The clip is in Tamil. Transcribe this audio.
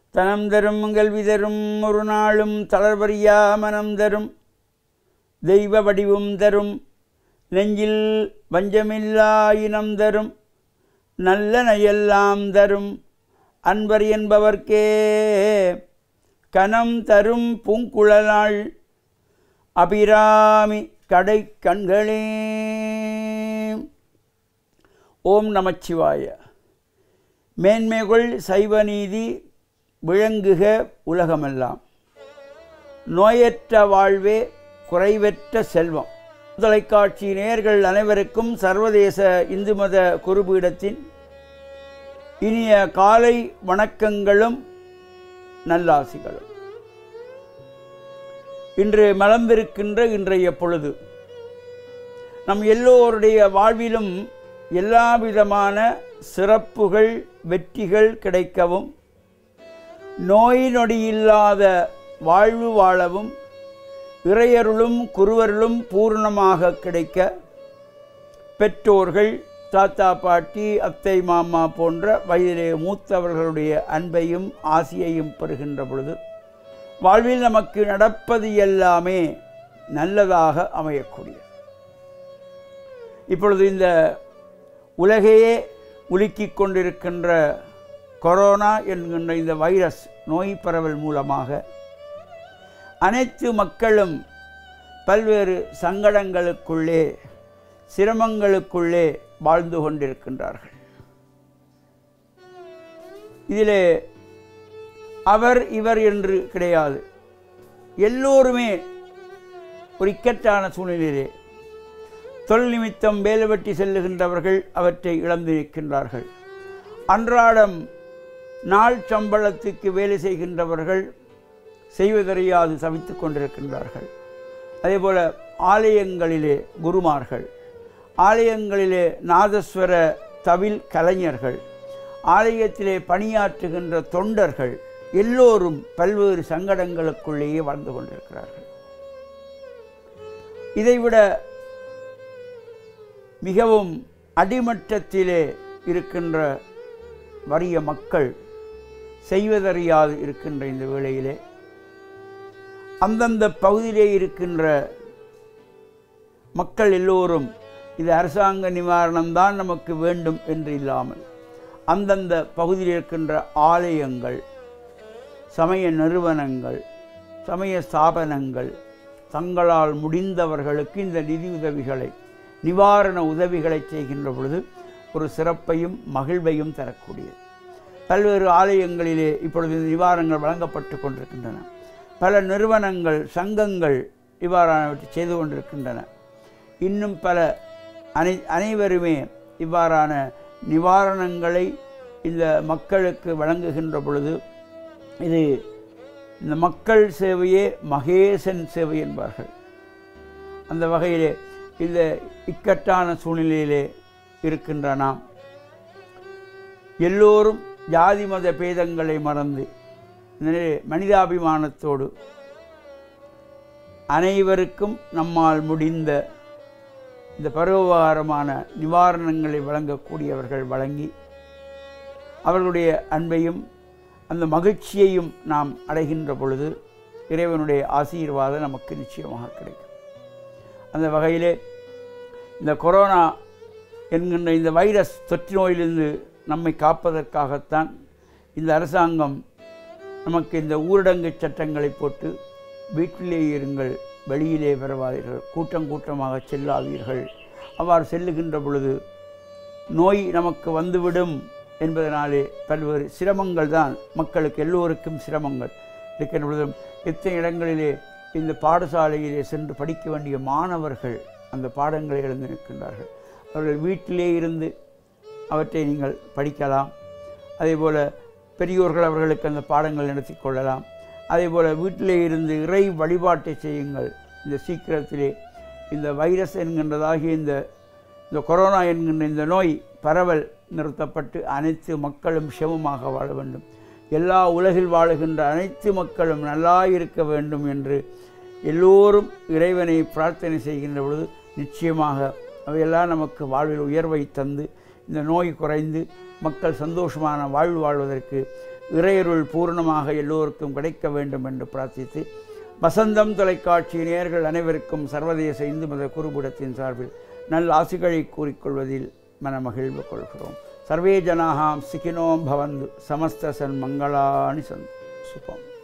தனம் தரும் கல்வி தரும் ஒரு நாளும் தளர்வறியா மனம் தரும் தெய்வ வடிவும் தரும் நெஞ்சில் வஞ்சமில்லா இனம் தரும் நல்லனையெல்லாம் தரும் அன்பர் என்பவர்க்கே கனம் தரும் பூங்குழலாள் அபிராமி கடை கண்களே ஓம் நமச்சிவாய மேன்மைகள் சைவநீதி விளங்குக உலகமெல்லாம் நோயற்ற வாழ்வே குறைவற்ற செல்வம் தொலைக்காட்சி நேயர்கள் அனைவருக்கும் சர்வதேச இந்து மத குருபீடத்தின் இனிய காலை வணக்கங்களும் நல்லாசிகளும் இன்று மலர்ந்திருக்கின்ற இன்றைய பொழுது நம் எல்லோருடைய வாழ்விலும் எல்லா விதமான சிறப்புகள் வெற்றிகள் கிடைக்கவும் நோய் நொடியில்லாத வாழ்வு வாழவும் இறையருளும் குருவருளும் பூர்ணமாக கிடைக்க பெற்றோர்கள் தாத்தா பாட்டி அத்தை மாமா போன்ற வயதிலே மூத்தவர்களுடைய அன்பையும் ஆசியையும் பெறுகின்ற பொழுது வாழ்வில் நமக்கு நடப்பது எல்லாமே நல்லதாக அமையக்கூடிய இப்பொழுது இந்த உலகையே உலுக்கிக் கொண்டிருக்கின்ற கொரோனா என்கின்ற இந்த வைரஸ் நோய் பரவல் மூலமாக அனைத்து மக்களும் பல்வேறு சங்கடங்களுக்குள்ளே சிரமங்களுக்குள்ளே வாழ்ந்து கொண்டிருக்கின்றார்கள் இதிலே அவர் இவர் என்று கிடையாது எல்லோருமே ஒரு இக்கட்டான சூழ்நிலையிலே தொழில் நிமித்தம் வேலை வெட்டி செல்லுகின்றவர்கள் அவற்றை இழந்து நிற்கின்றார்கள் அன்றாடம் நாள் சம்பளத்துக்கு வேலை செய்கின்றவர்கள் செய்வதறியாது சவித்துக் கொண்டிருக்கின்றார்கள் அதேபோல ஆலயங்களிலே குருமார்கள் ஆலயங்களிலே நாதஸ்வர தவில் கலைஞர்கள் ஆலயத்திலே பணியாற்றுகின்ற தொண்டர்கள் எல்லோரும் பல்வேறு சங்கடங்களுக்குள்ளேயே வாழ்ந்து கொண்டிருக்கிறார்கள் இதைவிட மிகவும் அடிமட்டத்திலே இருக்கின்ற வறிய மக்கள் செய்வதறியாது இருக்கின்ற இந்த வேளையிலே அந்தந்த பகுதியிலே இருக்கின்ற மக்கள் எல்லோரும் இது அரசாங்க நிவாரணம்தான் நமக்கு வேண்டும் என்று இல்லாமல் அந்தந்த பகுதியில் இருக்கின்ற ஆலயங்கள் சமய நிறுவனங்கள் சமய ஸ்தாபனங்கள் தங்களால் முடிந்தவர்களுக்கு இந்த நிதி உதவிகளை நிவாரண உதவிகளை செய்கின்ற பொழுது ஒரு சிறப்பையும் மகிழ்வையும் தரக்கூடியது பல்வேறு ஆலயங்களிலே இப்பொழுது இந்த நிவாரணங்கள் வழங்கப்பட்டு கொண்டிருக்கின்றன பல நிறுவனங்கள் சங்கங்கள் இவ்வாறானவற்றை செய்து கொண்டிருக்கின்றன இன்னும் பல அனை அனைவருமே இவ்வாறான நிவாரணங்களை இந்த மக்களுக்கு வழங்குகின்ற பொழுது இது இந்த மக்கள் சேவையே மகேசன் சேவை என்பார்கள் அந்த வகையிலே இந்த இக்கட்டான சூழ்நிலையிலே இருக்கின்ற நாம் எல்லோரும் ஜாதி மத பேதங்களை மறந்து மனிதாபிமானத்தோடு அனைவருக்கும் நம்மால் முடிந்த இந்த பரோபகாரமான நிவாரணங்களை வழங்கக்கூடியவர்கள் வழங்கி அவர்களுடைய அன்பையும் அந்த மகிழ்ச்சியையும் நாம் அடைகின்ற பொழுது இறைவனுடைய ஆசீர்வாதம் நமக்கு நிச்சயமாக கிடைக்கும் அந்த வகையிலே இந்த கொரோனா என்கின்ற இந்த வைரஸ் தொற்று நோயிலிருந்து நம்மை காப்பதற்காகத்தான் இந்த அரசாங்கம் நமக்கு இந்த ஊரடங்கு சட்டங்களை போட்டு வீட்டிலே இருங்கள் வெளியிலே வரவாதீர்கள் கூட்டம் கூட்டமாக செல்லாதீர்கள் அவ்வாறு செல்லுகின்ற பொழுது நோய் நமக்கு வந்துவிடும் என்பதனாலே பல்வேறு சிரமங்கள் தான் மக்களுக்கு எல்லோருக்கும் சிரமங்கள் இருக்கின்ற பொழுதும் எத்தனை இடங்களிலே இந்த பாடசாலையிலே சென்று படிக்க வேண்டிய மாணவர்கள் அந்த பாடங்களை எழுந்து நிற்கின்றார்கள் அவர்கள் வீட்டிலே இருந்து அவற்றை நீங்கள் படிக்கலாம் அதேபோல் பெரியோர்கள் அவர்களுக்கு அந்த பாடங்கள் நடத்தி கொள்ளலாம் அதேபோல் வீட்டிலே இருந்து இறை வழிபாட்டை செய்யுங்கள் இந்த சீக்கிரத்திலே இந்த வைரஸ் என்கின்றதாகிய இந்த இந்த கொரோனா என்கின்ற இந்த நோய் பரவல் நிறுத்தப்பட்டு அனைத்து மக்களும் சிவமாக வாழ வேண்டும் எல்லா உலகில் வாழுகின்ற அனைத்து மக்களும் நல்லா இருக்க வேண்டும் என்று எல்லோரும் இறைவனை பிரார்த்தனை செய்கின்ற பொழுது நிச்சயமாக அவையெல்லாம் நமக்கு வாழ்வில் உயர்வை தந்து இந்த நோய் குறைந்து மக்கள் சந்தோஷமான வாழ்வு வாழ்வதற்கு இறையருள் பூர்ணமாக எல்லோருக்கும் கிடைக்க வேண்டும் என்று பிரார்த்தித்து வசந்தம் தொலைக்காட்சி நேயர்கள் அனைவருக்கும் சர்வதேச இந்து மத குருபுடத்தின் சார்பில் நல் ஆசிகளை கூறிக்கொள்வதில் மனமகிழ்வு கொள்கிறோம் சர்வே ஜனாகாம் சிக்கினோம் பவந்து சமஸ்த சன் மங்களானி சந்த் சுபம்